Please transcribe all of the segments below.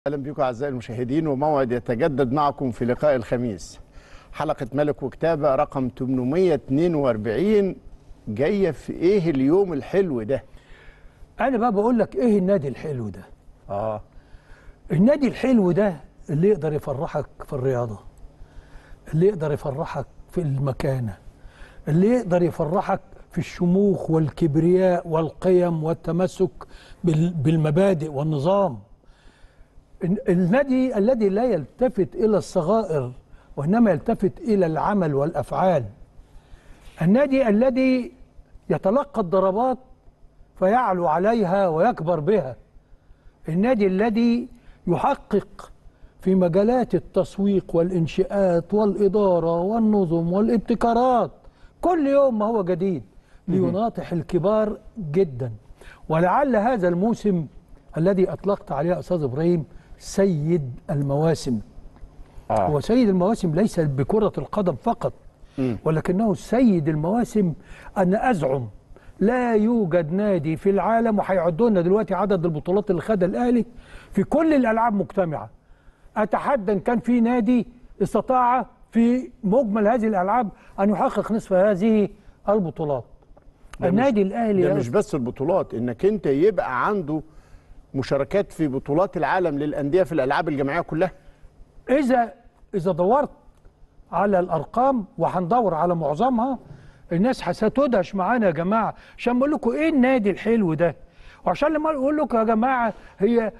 اهلا بكم اعزائي المشاهدين وموعد يتجدد معكم في لقاء الخميس حلقه ملك وكتابه رقم 842 جايه في ايه اليوم الحلو ده انا بقى بقول لك ايه النادي الحلو ده اه النادي الحلو ده اللي يقدر يفرحك في الرياضه اللي يقدر يفرحك في المكانه اللي يقدر يفرحك في الشموخ والكبرياء والقيم والتمسك بال- بالمبادئ والنظام ال- النادي الذي لا يلتفت الى الصغائر وانما يلتفت الى العمل والافعال النادي الذي يتلقى الضربات فيعلو عليها ويكبر بها النادي الذي يحقق في مجالات التسويق والانشاءات والاداره والنظم والابتكارات كل يوم ما هو جديد ليناطح الكبار جدا ولعل هذا الموسم الذي اطلقت عليه استاذ ابراهيم سيد المواسم اه هو سيد المواسم ليس بكرة القدم فقط مم. ولكنه سيد المواسم أنا أزعم لا يوجد نادي في العالم وهيعدوا لنا دلوقتي عدد البطولات اللي خدها الأهلي في كل الألعاب مجتمعة أتحدى إن كان في نادي استطاع في مجمل هذه الألعاب أن يحقق نصف هذه البطولات ده مش- النادي الأهلي ده يا مش بس البطولات انك انت يبقى عنده مشاركات في بطولات العالم للانديه في الالعاب الجماعيه كلها إذا إذا دورت على الأرقام وهندور على معظمها الناس هتدهش معانا يا جماعة عشان بقول لكم إيه النادي الحلو ده وعشان لما أقول لكم يا جماعة هي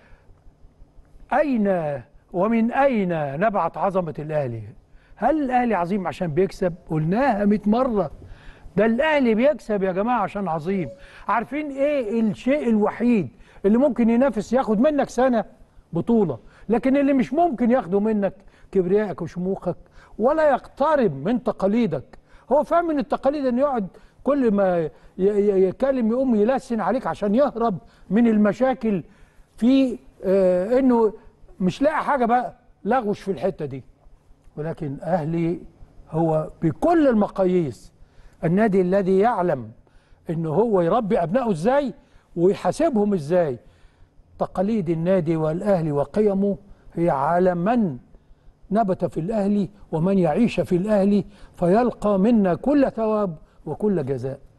أين ومن أين نبعت عظمة الأهلي هل الأهلي عظيم عشان بيكسب قلناها 100 مرة ده الأهلي بيكسب يا جماعة عشان عظيم عارفين إيه الشيء الوحيد اللي ممكن ينافس ياخد منك سنة بطولة لكن اللي مش ممكن ياخده منك كبريائك وشموخك ولا يقترب من تقاليدك هو فاهم من التقاليد انه يقعد كل ما ي- ي- يكلم يقوم يلسن عليك عشان يهرب من المشاكل في آه انه مش لاقي حاجه بقى لغوش في الحته دي ولكن اهلي هو بكل المقاييس النادي الذي يعلم انه هو يربي ابنائه ازاي ويحاسبهم ازاي تقاليد النادي والاهلي وقيمه هي على من نبت في الاهلي ومن يعيش في الاهلي فيلقى منا كل ثواب وكل جزاء